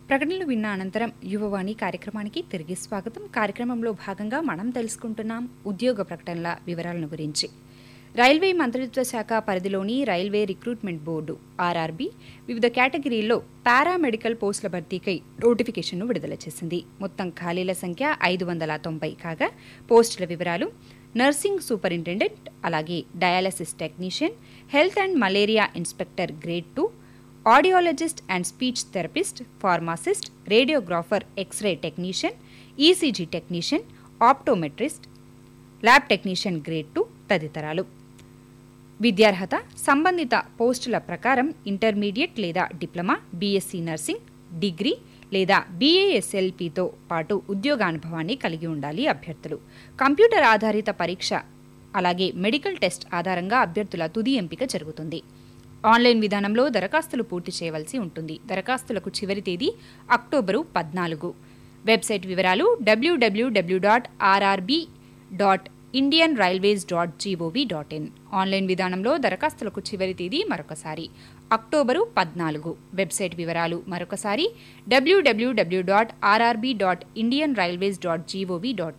ప్రకటనలు విన్న అనంతరం యువవాణి కార్యక్రమానికి తిరిగి స్వాగతం కార్యక్రమంలో భాగంగా మనం తెలుసుకుంటున్నాం ఉద్యోగ ప్రకటనల వివరాలను గురించి రైల్వే మంత్రిత్వ శాఖ పరిధిలోని రైల్వే రిక్రూట్మెంట్ బోర్డు ఆర్ఆర్బీ వివిధ కేటగిరీల్లో పారామెడికల్ పోస్టుల భర్తీకై నోటిఫికేషన్ను విడుదల చేసింది మొత్తం ఖాళీల సంఖ్య ఐదు వందల తొంభై కాగా పోస్టుల వివరాలు నర్సింగ్ సూపరింటెండెంట్ అలాగే dialysis technician health and malaria inspector grade two audiologist and speech therapist pharmacist radiographer X ray technician ECG technician optometrist lab technician grade two తదితరాలు విద్యార్హత సంబంధిత పోస్టుల ప్రకారం ఇంటర్మీడియట్ లేదా డిప్లొమా బీఎస్సీ నర్సింగ్ డిగ్రీ లేదా బీఏఎస్ఎల్పితో పాటు ఉద్యోగానుభవాన్ని కలిగి ఉండాలి అభ్యర్థులు కంప్యూటర్ ఆధారిత పరీక్ష అలాగే మెడికల్ టెస్ట్ ఆధారంగా అభ్యర్థుల తుది ఎంపిక జరుగుతుంది ఆన్లైన్ విధానంలో దరఖాస్తులు పూర్తి చేయవలసి ఉంటుంది దరఖాస్తులకు చివరి తేదీ అక్టోబరు పద్నాలుగు వెబ్సైట్ వివరాలు W W W dot RRB dot Indian railways dot G O V dot in online విధానంలో దరఖాస్తులకు చివరి తేదీ మరొకసారి అక్టోబరు పద్నాలుగు వెబ్సైట్ వివరాలు మరొకసారి W W W dot RRB dot Indian railways dot G O V dot